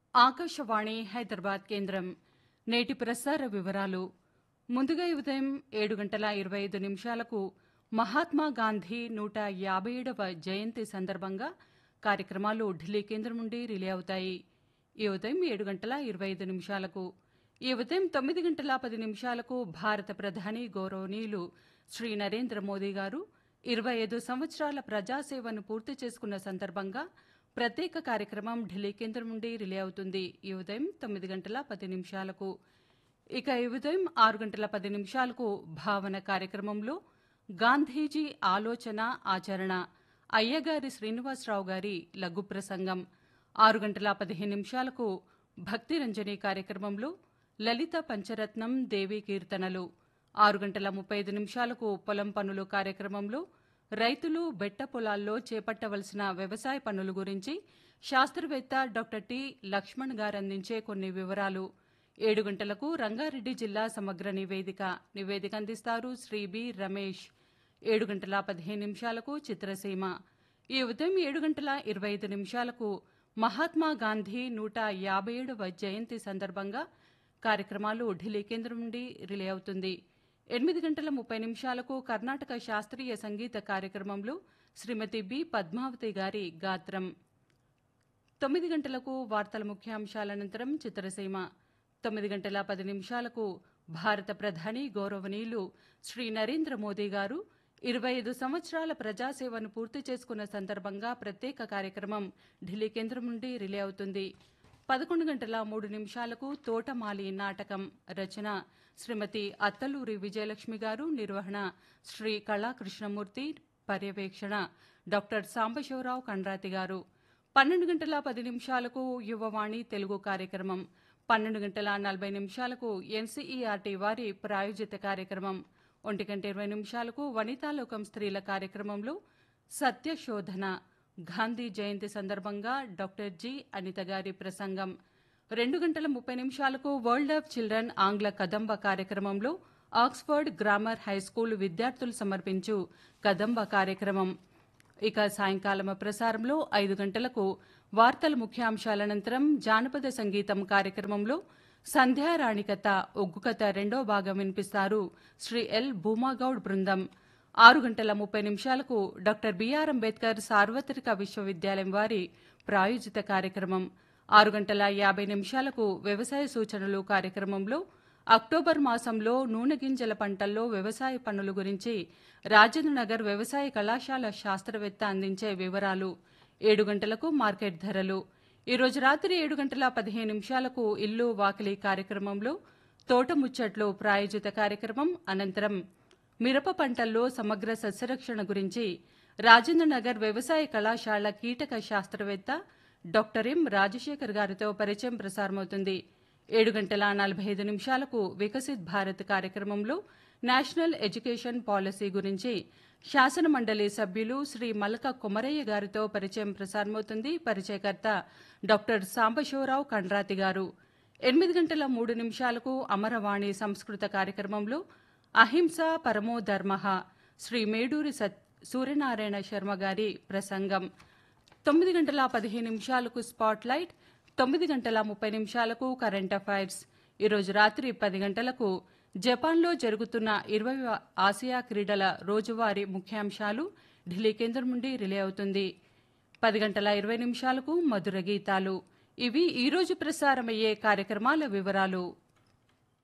ఆకాశవాణి హైదరాబాద్ కేంద్రం నేటి ప్రసార వివరాలు ముందుగా ఈ ఉదయం ఏడు గంటల ఇరవై ఐదు నిమిషాలకు మహాత్మా గాంధీ నూట యాభై ఏడవ జయంతి సందర్భంగా కార్యక్రమాలు ఢిల్లీ కేంద్రం నుండి రిలే అవుతాయి ఈ ఉదయం ఏడు గంటల ఇరవై ఐదు నిమిషాలకు ఈ ఉదయం తొమ్మిది గంటల పది నిమిషాలకు భారత ప్రధాని గౌరవనీయులు శ్రీ నరేంద్ర మోదీ గారు ఇరవై ఐదు సంవత్సరాల ప్రజాసేవను పూర్తి చేసుకున్న సందర్భంగా ప్రత్యేక కార్యక్రమం ఢిల్లీ కేంద్రం నుండి రిలే అవుతుంది ఈ ఉదయం తొమ్మిది గంటల పది నిమిషాలకు ఇక ఈ ఉదయం ఆరు గంటల పది నిమిషాలకు భావన కార్యక్రమంలో గాంధీజీ ఆలోచన ఆచరణ అయ్యగారి శ్రీనివాసరావు గారి లఘు ప్రసంగం ఆరు గంటల పదిహేను నిమిషాలకు భక్తి రంజని కార్యక్రమంలో లలిత పంచరత్నం దేవి కీర్తనలు ఆరు గంటల ముప్పై ఐదు నిమిషాలకు పొలం పనులు కార్యక్రమంలో రైతులు బెట్ట పొలాల్లో చేపట్టవలసిన వ్యవసాయ పనుల గురించి శాస్త్రవేత్త డాక్టర్ టి లక్ష్మణ్ గారు అందించే కొన్ని వివరాలు ఏడు గంటలకు రంగారెడ్డి జిల్లా సమగ్ర నివేదిక నివేదిక అందిస్తారు శ్రీ బి రమేష్ ఏడు గంటల పదిహేను నిమిషాలకు చిత్రసీమ ఈ ఉదయం ఏడు గంటల ఇరవై ఐదు నిమిషాలకు మహాత్మా గాంధీ నూట యాభై ఏడవ జయంతి సందర్భంగా కార్యక్రమాలు ఢిల్లీ కేంద్రం నుండి రిలే అవుతుంది ఎనిమిది గంటల ముప్పై నిమిషాలకు కర్ణాటక శాస్త్రీయ సంగీత కార్యక్రమంలో శ్రీమతి బి పద్మావతి గారి గాత్రం తొమ్మిది గంటలకు వార్తల ముఖ్యాంశాల అనంతరం చిత్రసీమ తొమ్మిది గంటల పది నిమిషాలకు భారత ప్రధాని గౌరవనీయులు శ్రీ నరేంద్ర మోదీ గారు ఇరవై ఐదు సంవత్సరాల ప్రజాసేవను పూర్తి చేసుకున్న సందర్భంగా ప్రత్యేక కార్యక్రమం ఢిల్లీ కేంద్రం నుండి రిలే అవుతుంది పదకొండు గంటల మూడు నిమిషాలకు తోటమాలి నాటకం రచన శ్రీమతి అత్తలూరి విజయలక్ష్మి గారు నిర్వహణ శ్రీ కళాకృష్ణమూర్తి పర్యవేక్షణ డాక్టర్ సాంబశివరావు కండ్రాతి గారు పన్నెండు గంటల పది నిమిషాలకు యువవాణి తెలుగు కార్యక్రమం పన్నెండు గంటల నలభై నిమిషాలకు ఎన్సీఈఆర్టీ వారి ప్రాయోజిత కార్యక్రమం ఒంటి గంట ఇరవై నిమిషాలకు వనితాలోకం స్త్రీల కార్యక్రమంలో సత్యశోధన గాంధీ జయంతి సందర్భంగా డాక్టర్ జి అనిత గారి ప్రసంగం రెండు గంటల ముప్పై నిమిషాలకు వరల్డ్ ఆఫ్ చిల్డ్రన్ ఆంగ్ల కదంబ కార్యక్రమంలో ఆక్స్ఫర్డ్ గ్రామర్ హైస్కూల్ విద్యార్థులు సమర్పించు కదంబ కార్యక్రమం ఇక సాయంకాలం ప్రసారంలో ఐదు గంటలకు వార్తల ముఖ్యాంశాల అనంతరం జానపద సంగీతం కార్యక్రమంలో సంధ్యారాణి కథ ఒగ్గు కథ రెండో భాగం వినిపిస్తారు శ్రీ ఎల్ భూమాగౌడ్ బృందం ఆరు గంటల ముప్పై నిమిషాలకు డాక్టర్ బిఆర్ అంబేద్కర్ సార్వత్రిక విశ్వవిద్యాలయం వారి ప్రాయోజిత కార్యక్రమం ఆరు గంటల యాభై నిమిషాలకు వ్యవసాయ సూచనలు కార్యక్రమంలో అక్టోబర్ మాసంలో నూనె గింజల పంటల్లో వ్యవసాయ పనుల గురించి రాజేంద్రనగర్ వ్యవసాయ కళాశాల శాస్త్రవేత్త అందించే వివరాలు ఏడు గంటలకు మార్కెట్ ధరలు ఈరోజు రాత్రి ఏడు గంటల పదిహేను నిమిషాలకు ఇల్లు వాకిలి కార్యక్రమంలో తోటముచ్చట్లు ప్రాయోజిత కార్యక్రమం అనంతరం మిరప పంటల్లో సమగ్ర సస్యరక్షణ గురించి రాజేంద్రనగర్ వ్యవసాయ కళాశాల కీటక శాస్త్రవేత్త డాక్టర్ ఎం రాజశేఖర్ గారితో పరిచయం ప్రసారమవుతుంది ఏడు గంటల నలభై ఐదు నిమిషాలకు వికసిత్ భారత్ కార్యక్రమంలో నేషనల్ ఎడ్యుకేషన్ పాలసీ గురించి శాసన మండలి సభ్యులు శ్రీ మలక కొమరయ్య గారితో పరిచయం ప్రసారమవుతుంది పరిచయకర్త డాక్టర్ సాంబశివరావు కండ్రాతి గారు ఎనిమిది గంటల మూడు నిమిషాలకు అమరవాణి సంస్కృత కార్యక్రమంలో అహింస పరమో ధర్మ శ్రీ మేడూరి సూర్యనారాయణ శర్మ గారి ప్రసంగం తొమ్మిది గంటల పదిహేను నిమిషాలకు స్పాట్ లైట్ తొమ్మిది గంటల ముప్పై నిమిషాలకు కరెంట్ అఫైర్స్ ఈరోజు రాత్రి పది గంటలకు జపాన్లో జరుగుతున్న ఇరవై ఆసియా క్రీడల రోజువారీ ముఖ్యాంశాలు ఢిల్లీ కేంద్రం నుండి రిలే అవుతుంది పది గంటల ఇరవై నిమిషాలకు మధుర గీతాలు ఇవి ఈరోజు ప్రసారమయ్యే కార్యక్రమాల వివరాలు